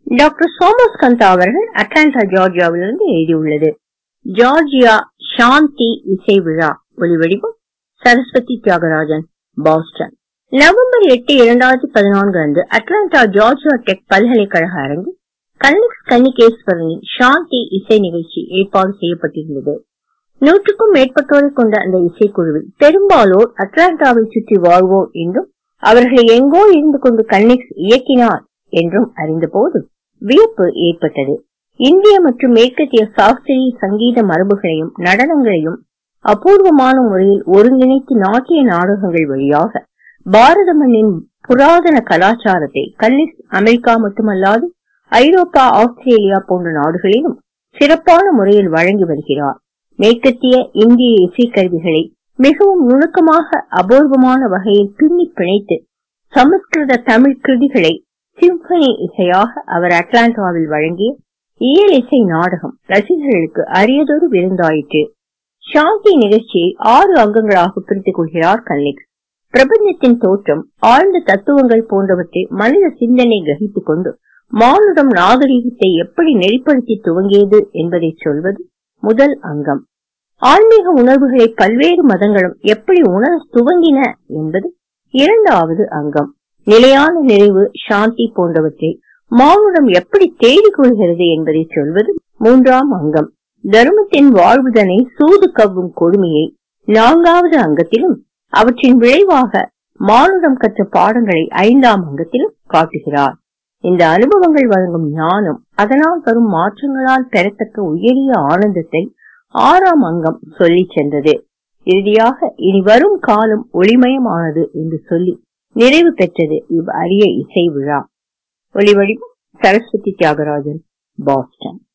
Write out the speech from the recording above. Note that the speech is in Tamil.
டாக்டர் சோமஸ் கந்தா அவர்கள் அட்லாண்டா ஜார்ஜியாவிலிருந்து எழுதியுள்ளது ஜார்ஜியா சாந்தி இசை விழா ஒலிவடிவம் சரஸ்வதி தியாகராஜன் பாஸ்டன் நவம்பர் எட்டு இரண்டாயிரத்தி பதினான்கு அன்று அட்லாண்டா ஜார்ஜியா டெக் பல்கலைக்கழக அரங்கில் கன்னிக்ஸ் கன்னிகேஸ்வரனின் சாந்தி இசை நிகழ்ச்சி ஏற்பாடு செய்யப்பட்டிருந்தது நூற்றுக்கும் மேற்பட்டோரை கொண்ட அந்த இசைக்குழுவில் பெரும்பாலோர் அட்லாண்டாவை சுற்றி வாழ்வோர் என்றும் அவர்களை எங்கோ இருந்து கொண்டு கன்னிக்ஸ் இயக்கினார் என்றும் அறிந்தபோது வியப்பு ஏற்பட்டது இந்திய மற்றும் மேற்கத்திய சாஸ்திரிய சங்கீத மரபுகளையும் நடனங்களையும் அபூர்வமான முறையில் ஒருங்கிணைத்து நாட்டிய நாடகங்கள் வழியாக பாரத மண்ணின் புராதன கலாச்சாரத்தை கன்னிக்ஸ் அமெரிக்கா மட்டுமல்லாது ஐரோப்பா ஆஸ்திரேலியா போன்ற நாடுகளிலும் சிறப்பான முறையில் வழங்கி வருகிறார் மேற்கத்திய இந்திய இசைக்கருவிகளை மிகவும் நுணுக்கமாக அபூர்வமான வகையில் பின்னி பிணைத்து சமஸ்கிருத தமிழ் கிருதிகளை சிம்பனி இசையாக அவர் அட்லாண்டாவில் வழங்கிய இயல் இசை நாடகம் ரசிகர்களுக்கு அரியதொரு விருந்தாயிற்று சாந்தி நிகழ்ச்சியை ஆறு அங்கங்களாக பிரித்துக் கொள்கிறார் கன்னிக்ஸ் பிரபஞ்சத்தின் தோற்றம் ஆழ்ந்த தத்துவங்கள் போன்றவற்றை மனித சிந்தனை கிரகித்துக் கொண்டு மானுடம் நாகரீகத்தை எப்படி நெறிப்படுத்தி துவங்கியது என்பதை சொல்வது முதல் அங்கம் ஆன்மீக உணர்வுகளை பல்வேறு மதங்களும் எப்படி உணர துவங்கின என்பது இரண்டாவது அங்கம் நிலையான நிறைவு சாந்தி போன்றவற்றை மானுடம் எப்படி தேடிக் கொள்கிறது என்பதை சொல்வது மூன்றாம் அங்கம் தர்மத்தின் வாழ்வுதனை சூது கவ்வும் கொடுமையை நான்காவது அங்கத்திலும் அவற்றின் விளைவாக மானுடம் கற்ற பாடங்களை ஐந்தாம் அங்கத்திலும் காட்டுகிறார் இந்த அனுபவங்கள் வழங்கும் ஞானம் அதனால் வரும் மாற்றங்களால் பெறத்தக்க உயரிய ஆனந்தத்தை ஆறாம் அங்கம் சொல்லி சென்றது இறுதியாக இனி வரும் காலம் ஒளிமயமானது என்று சொல்லி நிறைவு பெற்றது இவ் அரிய இசை விழா ஒளிவடிவம் சரஸ்வதி தியாகராஜன் பாஸ்டன்